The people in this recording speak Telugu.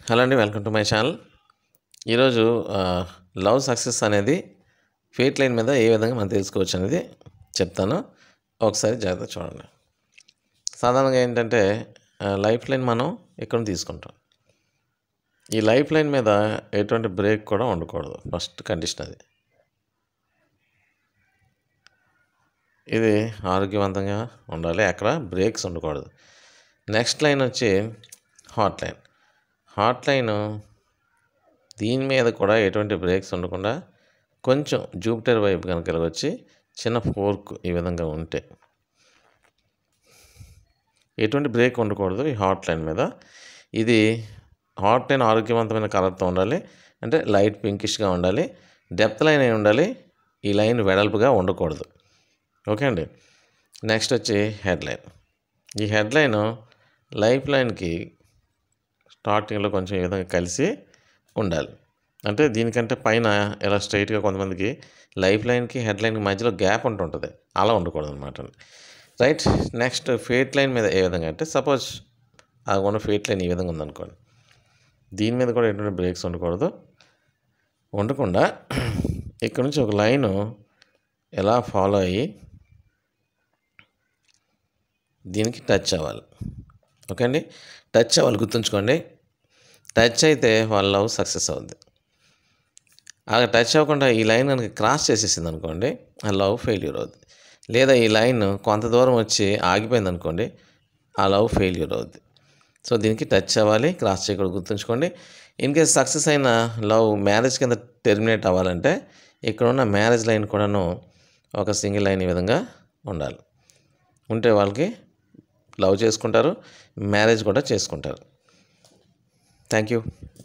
హలో అండి వెల్కమ్ టు మై ఛానల్ ఈరోజు లవ్ సక్సెస్ అనేది ఫేట్ లైన్ మీద ఏ విధంగా మనం తెలుసుకోవచ్చు అనేది చెప్తాను ఒకసారి జాగ్రత్త చూడండి సాధారణంగా ఏంటంటే లైఫ్ లైన్ మనం ఇక్కడ తీసుకుంటాం ఈ లైఫ్ లైన్ మీద ఎటువంటి బ్రేక్ కూడా ఉండకూడదు ఫస్ట్ కండిషన్ అది ఇది ఆరోగ్యవంతంగా ఉండాలి అక్కడ బ్రేక్స్ ఉండకూడదు నెక్స్ట్ లైన్ వచ్చి హాట్ లైన్ హాట్ లైన్ దీని మీద కూడా ఎటువంటి బ్రేక్స్ ఉండకుండా కొంచెం జూపిటర్ వైపు కనుక వచ్చి చిన్న ఫోర్క్ ఈ విధంగా ఉంటే ఎటువంటి బ్రేక్ ఉండకూడదు ఈ హాట్ లైన్ మీద ఇది హాట్ లైన్ ఆరోగ్యవంతమైన కలర్తో ఉండాలి అంటే లైట్ పింకిష్గా ఉండాలి డెప్త్ లైన్ అయి ఉండాలి ఈ లైన్ వెడల్పుగా ఉండకూడదు ఓకే అండి నెక్స్ట్ వచ్చి హెడ్ లైన్ ఈ హెడ్ లైన్ లైఫ్ లైన్కి స్టార్టింగ్లో కొంచెం ఈ విధంగా కలిసి ఉండాలి అంటే దీనికంటే పైన ఇలా స్ట్రైట్గా కొంతమందికి లైఫ్ లైన్కి హెడ్ లైన్కి మధ్యలో గ్యాప్ ఉంటుంటుంది అలా ఉండకూడదు అనమాట రైట్ నెక్స్ట్ ఫేట్ లైన్ మీద ఏ విధంగా అంటే సపోజ్ ఆ ఉన్న ఫేట్ లైన్ ఈ విధంగా ఉందనుకోండి దీని మీద కూడా ఎటువంటి బ్రేక్స్ ఉండకూడదు ఉండకుండా ఇక్కడ నుంచి ఒక లైను ఎలా ఫాలో అయ్యి దీనికి టచ్ అవ్వాలి ఓకే అండి టచ్ అవ్వాలి గుర్తుంచుకోండి టచ్ అయితే వాళ్ళ లవ్ సక్సెస్ అవుద్ది అలా టచ్ అవ్వకుండా ఈ లైన్ కనుక క్రాస్ చేసేసింది అనుకోండి ఆ లవ్ ఫెయిల్యూర్ అవుద్ది లేదా ఈ లైన్ కొంత దూరం వచ్చి ఆగిపోయింది అనుకోండి ఆ లవ్ ఫెయిల్యూర్ అవుద్ది సో దీనికి టచ్ అవ్వాలి క్రాస్ చేయకూడదు గుర్తుంచుకోండి ఇన్ కేస్ సక్సెస్ అయిన లవ్ మ్యారేజ్ కింద టెర్మినేట్ అవ్వాలంటే ఇక్కడ ఉన్న మ్యారేజ్ లైన్ కూడాను ఒక సింగిల్ లైన్ ఈ విధంగా ఉండాలి ఉంటే వాళ్ళకి లవ్ చేసుకుంటారు మ్యారేజ్ కూడా చేసుకుంటారు థ్యాంక్ యూ